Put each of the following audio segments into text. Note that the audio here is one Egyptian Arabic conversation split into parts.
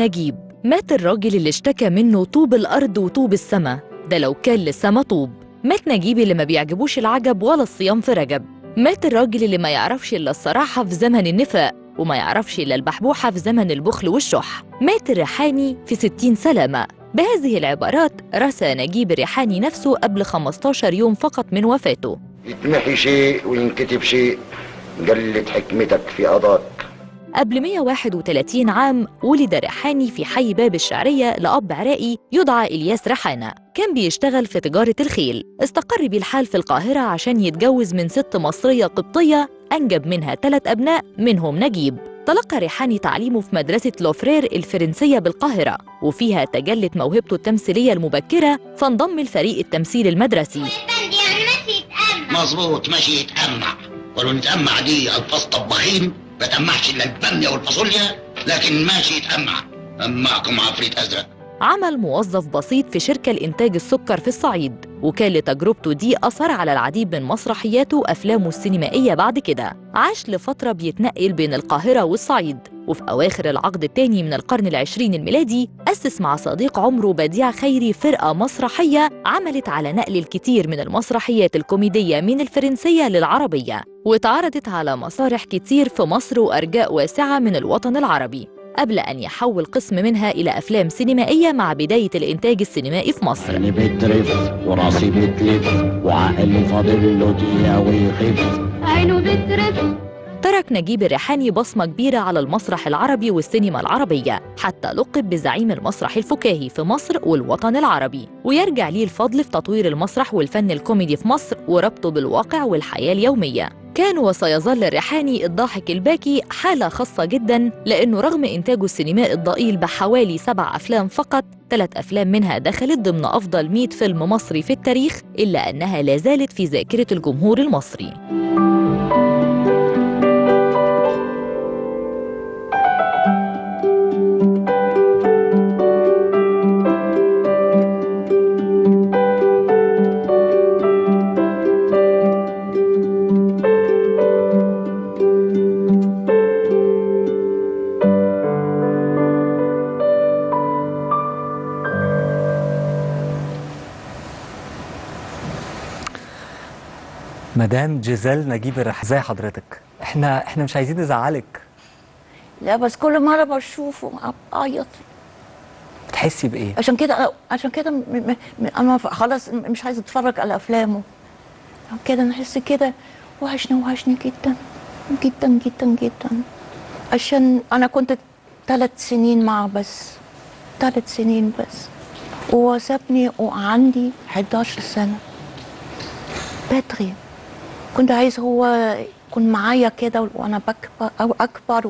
نجيب مات الراجل اللي اشتكى منه طوب الأرض وطوب السما ده لو كان للسما طوب مات نجيب اللي ما بيعجبوش العجب ولا الصيام في رجب مات الراجل اللي ما يعرفش إلا الصراحة في زمن النفاق وما يعرفش إلا البحبوحة في زمن البخل والشح مات الريحاني في ستين سلامة بهذه العبارات رثى نجيب الريحاني نفسه قبل 15 يوم فقط من وفاته يتمحي شيء وينكتب شيء قلت حكمتك في قضاك قبل 131 عام ولد ريحاني في حي باب الشعرية لأب عراقي يدعى إلياس ريحانة كان بيشتغل في تجارة الخيل استقر بيه الحال في القاهرة عشان يتجوز من ست مصرية قبطية أنجب منها ثلاث أبناء منهم نجيب تلقى ريحاني تعليمه في مدرسة لوفرير الفرنسية بالقاهرة وفيها تجلت موهبته التمثيلية المبكرة فانضم لفريق التمثيل المدرسي بند يعني ماشي يتأمل مظبوط ماشي يتأمع ولو نتأمع دي ألفاظ طباخين ما تأمعش إلا البامية والفاصوليا لكن ماشي يتأمع أمعكم عفريت أزرق عمل موظف بسيط في شركة لإنتاج السكر في الصعيد وكان لتجربته دي أثر على العديد من مسرحياته وأفلامه السينمائية بعد كده عاش لفترة بيتنقل بين القاهرة والصعيد وفي أواخر العقد الثاني من القرن العشرين الميلادي أسس مع صديق عمره بديع خيري فرقة مسرحية عملت على نقل الكثير من المسرحيات الكوميدية من الفرنسية للعربية واتعرضت على مسارح كتير في مصر وأرجاء واسعة من الوطن العربي قبل أن يحول قسم منها إلى أفلام سينمائية مع بداية الإنتاج السينمائي في مصر عيني بترف وراسي بتلف وعقلي فاضل له دقيقة ويخف عينه بترف ترك نجيب الريحاني بصمة كبيرة على المسرح العربي والسينما العربية حتى لقب بزعيم المسرح الفكاهي في مصر والوطن العربي ويرجع ليه الفضل في تطوير المسرح والفن الكوميدي في مصر وربطه بالواقع والحياة اليومية كان وسيظل الريحاني الضاحك الباكي حالة خاصة جدا لأنه رغم إنتاجه السينمائي الضئيل بحوالي سبع أفلام فقط ثلاث أفلام منها دخلت ضمن أفضل 100 فيلم مصري في التاريخ إلا أنها لا زالت في ذاكرة الجمهور المصري مدام جيزيل نجيب الرح ازي حضرتك احنا احنا مش عايزين نزعلك لا بس كل مرة بشوفه أعيط بتحسي بايه عشان كده عشان كده م- م- م- أنا ف- خلاص م- مش عايزة أتفرج على أفلامه كده نحس كده وحشني وحشني جدا جدا جدا جدا عشان أنا كنت ثلاث سنين معه بس ثلاث سنين بس وهو سابني وعندي 11 سنة بدري كنت عايز هو يكون معايا كده وانا بكبر او اكبر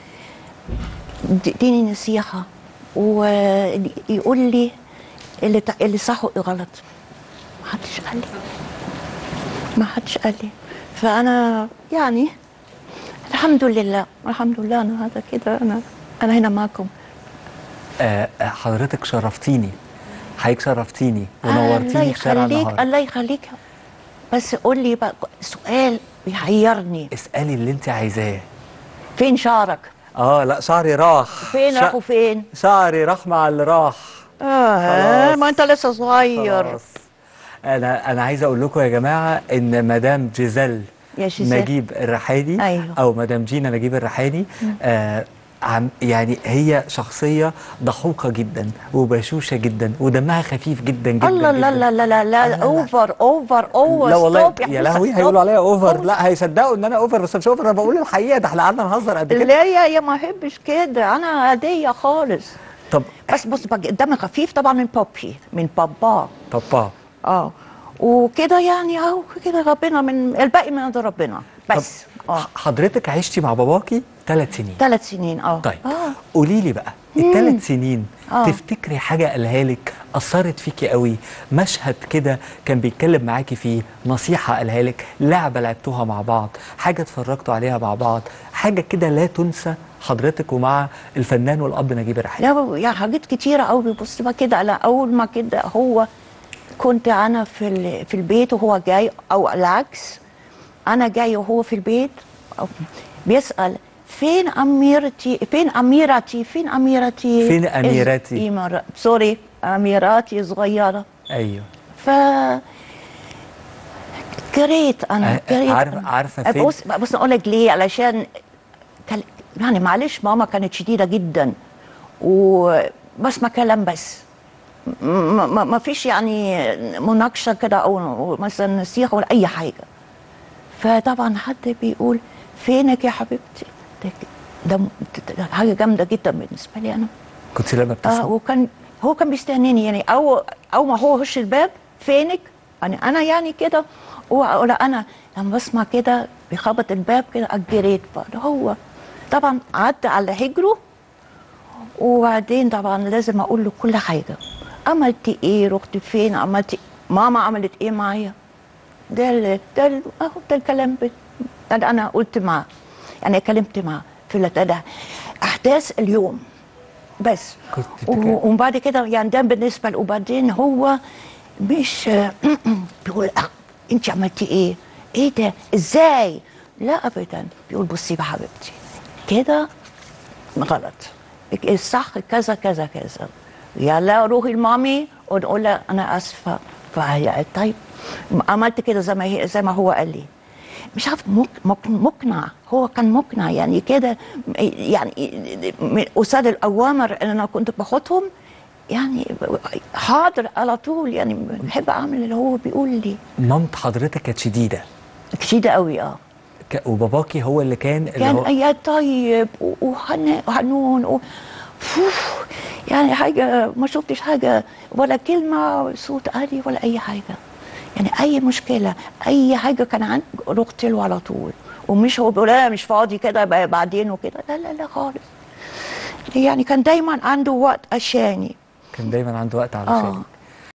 ويديني نصيحه ويقول لي اللي تع- اللي صح وايه غلط ما حدش قال لي ما حدش قال لي فانا يعني الحمد لله الحمد لله انا هذا كده انا انا هنا معكم آه آه، حضرتك شرفتيني حضرتك شرفتيني الله ونورتيني في شارع يخليك النهار الله يخليك بس قول لي بقى سؤال بيحيرني اسالي اللي انت عايزاه فين شعرك اه لا شعري راح فين شع- راحوا فين شعري راح مع اللي راح اه خلاص. ما انت لسه صغير خلاص انا انا عايز اقول لكم يا جماعه ان مدام جيزيل يا جيزيل. نجيب الريحاني أيوه. او مدام جينا نجيب الريحاني آه عم يعني هي شخصيه ضحوكه جدا وبشوشه جدا ودمها خفيف جدا جدا الله لا جدا. لا لا لا لا لا. اوفر اوفر اوفر لا والله ستوب يا حبيبي، لهوي ستوب. هيقولوا عليا اوفر أوفر. لا هيصدقوا ان انا اوفر بس مش اوفر انا بقول الحقيقه ده احنا قعدنا نهزر قد كده لا يا يا ما احبش كده انا عاديه خالص طب بس بص بقى دم خفيف طبعا من بابي من بابا بابا اه وكده يعني اهو كده ربنا من الباقي من عند ربنا بس اه حضرتك عشتي مع باباكي ثلاث سنين ثلاث سنين اه طيب اه قولي لي بقى الثلاث سنين آه. تفتكري حاجه قالها لك اثرت فيكي قوي مشهد كده كان بيتكلم معاكي فيه نصيحه قالها لك لعبه لعبتوها مع بعض حاجه اتفرجتوا عليها مع بعض حاجه كده لا تنسى حضرتك ومع الفنان والاب نجيب الريحاني لا يا حاجات كتيرة قوي بص بقى كده على أول ما كده هو كنت أنا في ال- في البيت وهو جاي أو العكس أنا جاي وهو في البيت أو بيسأل فين اميرتي فين اميرتي فين اميرتي فين أميرتي؟ إز- إمارة- سوري اميراتي صغيره ايوه ف جريت انا أه، جريت عارف- أنا. عارفة فين؟ بص بص اقول لك ليه علشان كان يعني معلش ماما كانت شديده جدا وبس ما كلام بس ما, ما, ما فيش يعني مناقشه كده او مثلا نصيحه ولا اي حاجه فطبعا حد بيقول فينك يا حبيبتي ده, ده, ده حاجه جامده جدا بالنسبه لي انا كنت لما اه بتسمع وكان هو كان بيستناني يعني او او ما هو يخش الباب فينك يعني انا يعني كده ولا انا لما بسمع كده بيخبط الباب كده اجريت بقى هو طبعا قعدت على حجره وبعدين طبعا لازم اقول له كل حاجه عملت ايه رحت فين عملت إيه؟ ماما عملت ايه معايا ده ال- ده ال- اهو ده الكلام ب- ده انا قلت معاه يعني كلمت معاه في ال- ده احداث اليوم بس كنت و- بتتكلم- وبعد كده يعني ده بالنسبه له وبعدين هو مش بيقول أه انت عملتي ايه؟ ايه ده؟ ازاي؟ لا ابدا بيقول بصي يا حبيبتي كده غلط الصح كذا كذا كذا يلا روحي لمامي ونقول لها انا اسفه فهي قالت طيب عملت كده زي ما هي زي ما هو قال لي مش عارف مك مك مقنع هو كان مقنع يعني كده يعني من قصاد الاوامر اللي انا كنت باخدهم يعني حاضر على طول يعني بحب اعمل اللي هو بيقول لي مامت حضرتك كانت شديده شديده قوي اه ك- وباباكي هو اللي كان اللي كان هو يا طيب و- وحن- وحنون و... فوف، يعني حاجة ما شفتش حاجة ولا كلمة صوت عالي ولا أي حاجة يعني أي مشكلة أي حاجة كان عن رحت له على طول ومش هو بيقول لا مش فاضي كده ب- بعدين وكده لا لا لا خالص يعني كان دايما عنده وقت عشاني كان دايما عنده وقت علشان اه